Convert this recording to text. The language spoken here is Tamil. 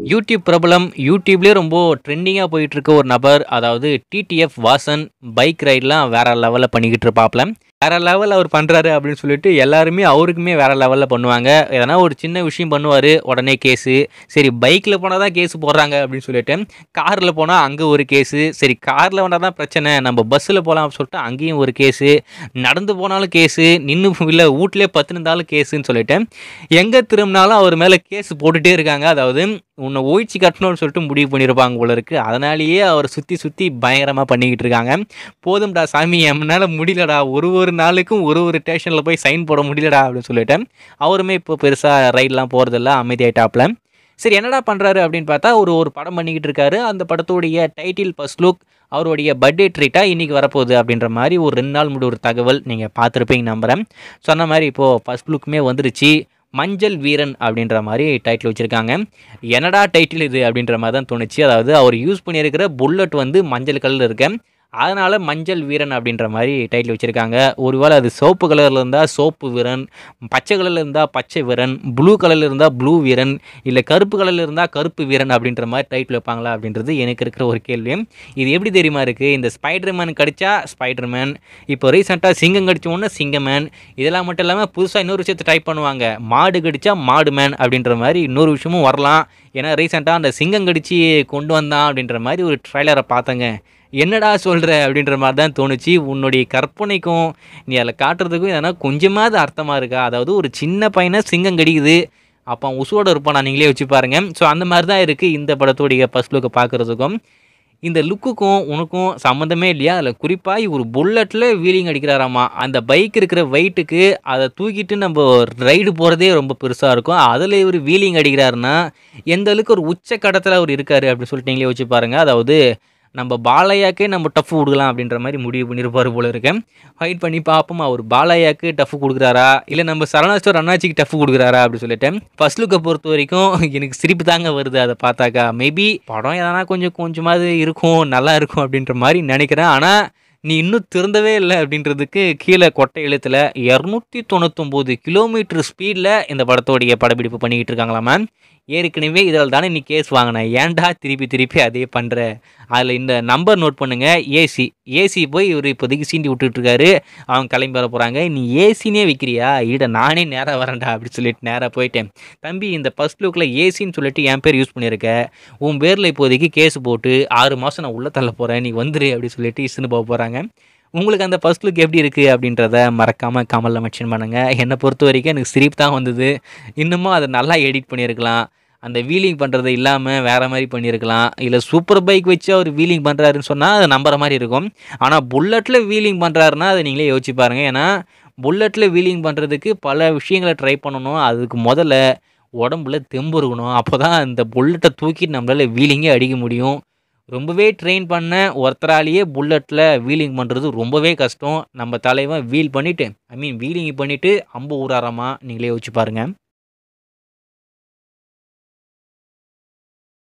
யூடியூப் பிரபலம் யூடியூப்லேயே ரொம்ப ட்ரெண்டிங்காக போயிட்டு இருக்க ஒரு நபர் அதாவது டிடிஎஃப் வாசன் பைக் ரைட்லாம் வேற லெவலில் பண்ணிக்கிட்டு இருப்பாப்ல வேற லெவலில் அவர் பண்ணுறாரு அப்படின்னு சொல்லிட்டு எல்லாருமே அவருக்குமே வேற லெவலில் பண்ணுவாங்க எதனா ஒரு சின்ன விஷயம் பண்ணுவார் உடனே கேஸு சரி பைக்கில் போனால் தான் கேஸ் போடுறாங்க அப்படின்னு சொல்லிட்டு காரில் போனால் அங்கே ஒரு கேஸு சரி காரில் வந்தால் தான் பிரச்சனை நம்ம பஸ்ஸில் போகலாம் அப்படின்னு சொல்லிட்டு அங்கேயும் ஒரு கேஸு நடந்து போனாலும் கேஸு நின்று இல்லை வீட்டிலே பத்துனிருந்தாலும் கேஸுன்னு சொல்லிட்டு எங்கே திரும்பினாலும் அவர் மேலே கேஸ் போட்டுகிட்டே இருக்காங்க அதாவது உன்னை ஓய்ச்சி கட்டணும்னு சொல்லிட்டு முடிவு பண்ணியிருப்பாங்க போல இருக்கு அதனாலேயே அவர் சுற்றி சுற்றி பயங்கரமாக பண்ணிக்கிட்டு இருக்காங்க போதும்டா சாமி என்னால் முடியலடா ஒரு ஒரு நாளுக்கும் ஒரு ஒரு ஸ்டேஷனில் போய் சைன் போட முடியலடா அப்படின்னு சொல்லிட்டு அவருமே இப்போ பெருசாக ரைடெலாம் போகிறதில்ல அமைதியாயிட்டாப்ல சரி என்னடா பண்ணுறாரு அப்படின்னு பார்த்தா ஒரு ஒரு படம் பண்ணிக்கிட்டு இருக்காரு அந்த படத்துடைய டைட்டில் ஃபர்ஸ்ட் லுக் அவருடைய பர்த்டே ட்ரீட்டாக இன்றைக்கி வரப்போகுது அப்படின்ற மாதிரி ஒரு ரெண்டு நாள் முடி ஒரு தகவல் நீங்கள் பார்த்துருப்பீங்க நம்புகிறேன் சொன்ன மாதிரி இப்போது ஃபர்ஸ்ட் லுக்குமே வந்துருச்சு மஞ்சள் வீரன் அப்படின்ற மாதிரி டைட்டில் வச்சுருக்காங்க என்னடா டைட்டில் இது அப்படின்ற மாதிரி தான் தோணுச்சு அதாவது அவர் யூஸ் பண்ணியிருக்கிற புல்லட் வந்து மஞ்சள் கலரில் இருக்கு அதனால் மஞ்சள் வீரன் அப்படின்ற மாதிரி டைட்டில் வச்சுருக்காங்க ஒருவேளை அது சோப்பு கலரில் இருந்தால் சோப்பு வீரன் பச்சை கலரில் இருந்தால் பச்சை வீரன் ப்ளூ கலரில் இருந்தால் ப்ளூ வீரன் இல்லை கருப்பு கலரில் இருந்தால் கருப்பு வீரன் அப்படின்ற மாதிரி டைட்டில் வைப்பாங்களா அப்படின்றது எனக்கு இருக்கிற ஒரு கேள்வி இது எப்படி தெரியுமா இருக்குது இந்த ஸ்பைடர்மேன் கடிச்சா ஸ்பைடர்மேன் இப்போ ரீசெண்டாக சிங்கம் கடிச்ச உடனே சிங்கமேன் இதெல்லாம் மட்டும் இல்லாமல் புதுசாக இன்னொரு விஷயத்தை டைப் பண்ணுவாங்க மாடு கடிச்சா மாடு மேன் அப்படின்ற மாதிரி இன்னொரு விஷயமும் வரலாம் ஏன்னா ரீசெண்டாக அந்த சிங்கம் கடிச்சு கொண்டு வந்தான் அப்படின்ற மாதிரி ஒரு ட்ரைலரை பார்த்தங்க என்னடா சொல்கிற அப்படின்ற மாதிரி தான் தோணுச்சு உன்னுடைய கற்பனைக்கும் நீ அதில் காட்டுறதுக்கும் எதனா கொஞ்சமாவது அர்த்தமாக இருக்கா அதாவது ஒரு சின்ன பையனை சிங்கம் கடிக்குது அப்போ அவன் உசுவோட இருப்பான் நான் நீங்களே வச்சு பாருங்க ஸோ அந்த மாதிரி தான் இருக்குது இந்த படத்துடைய ஃபர்ஸ்ட் லுக்கை பார்க்குறதுக்கும் இந்த லுக்குக்கும் உனக்கும் சம்மந்தமே இல்லையா அதில் குறிப்பாக ஒரு புல்லட்டில் வீலிங் அடிக்கிறாராமா அந்த பைக் இருக்கிற வெயிட்டுக்கு அதை தூக்கிட்டு நம்ம ரைடு போகிறதே ரொம்ப பெருசாக இருக்கும் அதில் இவர் வீலிங் அடிக்கிறாருன்னா எந்த அளவுக்கு ஒரு உச்ச கடத்தில் அவர் இருக்காரு அப்படின்னு சொல்லிட்டு நீங்களே வச்சு பாருங்கள் அதாவது நம்ம பாலையாக்கே நம்ம டஃப் கொடுக்கலாம் அப்படின்ற மாதிரி முடிவு பண்ணியிருப்பார் போல இருக்கேன் ஃபைட் பண்ணி பார்ப்போம் அவர் பாலையாக்கு டஃப் கொடுக்குறாரா இல்லை நம்ம சரணாஸ்டோர் அண்ணாச்சிக்கு டஃப் கொடுக்குறாரா அப்படின்னு சொல்லிட்டு ஃபர்ஸ்ட் லுக்கை பொறுத்த வரைக்கும் எனக்கு சிரிப்பு தாங்க வருது அதை பார்த்தாக்கா மேபி படம் எதனா கொஞ்சம் கொஞ்சமாவது இருக்கும் நல்லா இருக்கும் அப்படின்ற மாதிரி நினைக்கிறேன் ஆனால் நீ இன்னும் திறந்தவே இல்லை அப்படின்றதுக்கு கீழே கொட்டை எழுத்தில் இரநூத்தி தொண்ணூத்தொம்போது கிலோமீட்டர் ஸ்பீடில் இந்த படத்தோடைய படப்பிடிப்பு பண்ணிக்கிட்டு இருக்காங்களாமா ஏற்கனவே இதில் தானே நீ கேஸ் வாங்கினேன் ஏன்டா திருப்பி திருப்பி அதே பண்ணுற அதில் இந்த நம்பர் நோட் பண்ணுங்கள் ஏசி ஏசி போய் இவர் இப்போதைக்கு சீண்டி விட்டுட்ருக்காரு அவங்க கிளம்பி வர போகிறாங்க நீ ஏசினே விற்கிறியா ஈட நானே நேராக வரேன்டா அப்படின்னு சொல்லிட்டு நேராக போயிட்டேன் தம்பி இந்த ஃபஸ்ட் லுக்கில் ஏசின்னு சொல்லிட்டு என் பேர் யூஸ் பண்ணியிருக்க உன் பேரில் இப்போதைக்கு கேஸ் போட்டு ஆறு மாதம் நான் உள்ளே தள்ள போகிறேன் நீ வந்துரு அப்படின்னு சொல்லிட்டு இசுன்னு போக போகிறாங்க உங்களுக்கு அந்த ஃபர்ஸ்ட் லுக் எப்படி இருக்குது அப்படின்றத மறக்காமல் கமலில் மென்ஷன் பண்ணுங்கள் என்னை பொறுத்த வரைக்கும் எனக்கு சிரிப்பு தான் வந்தது இன்னமும் அதை நல்லா எடிட் பண்ணியிருக்கலாம் அந்த வீலிங் பண்ணுறது இல்லாமல் வேறு மாதிரி பண்ணியிருக்கலாம் இல்லை சூப்பர் பைக் வச்சு அவர் வீலிங் பண்ணுறாருன்னு சொன்னால் அது நம்புற மாதிரி இருக்கும் ஆனால் புல்லட்டில் வீலிங் பண்ணுறாருன்னா அதை நீங்களே யோசிச்சு பாருங்கள் ஏன்னா புல்லட்டில் வீலிங் பண்ணுறதுக்கு பல விஷயங்களை ட்ரை பண்ணணும் அதுக்கு முதல்ல உடம்புல தெம்பு இருக்கணும் அப்போ தான் இந்த புல்லட்டை தூக்கிட்டு நம்மளால் வீலிங்கே அடிக்க முடியும் ரொம்பவே ட்ரெயின் பண்ண ஒருத்தராலேயே புல்லட்டில் வீலிங் பண்ணுறது ரொம்பவே கஷ்டம் நம்ம தலைவன் வீல் பண்ணிவிட்டு ஐ மீன் வீலிங் பண்ணிவிட்டு அம்பு ஊறாராமா நீங்களே யோசிச்சு பாருங்கள்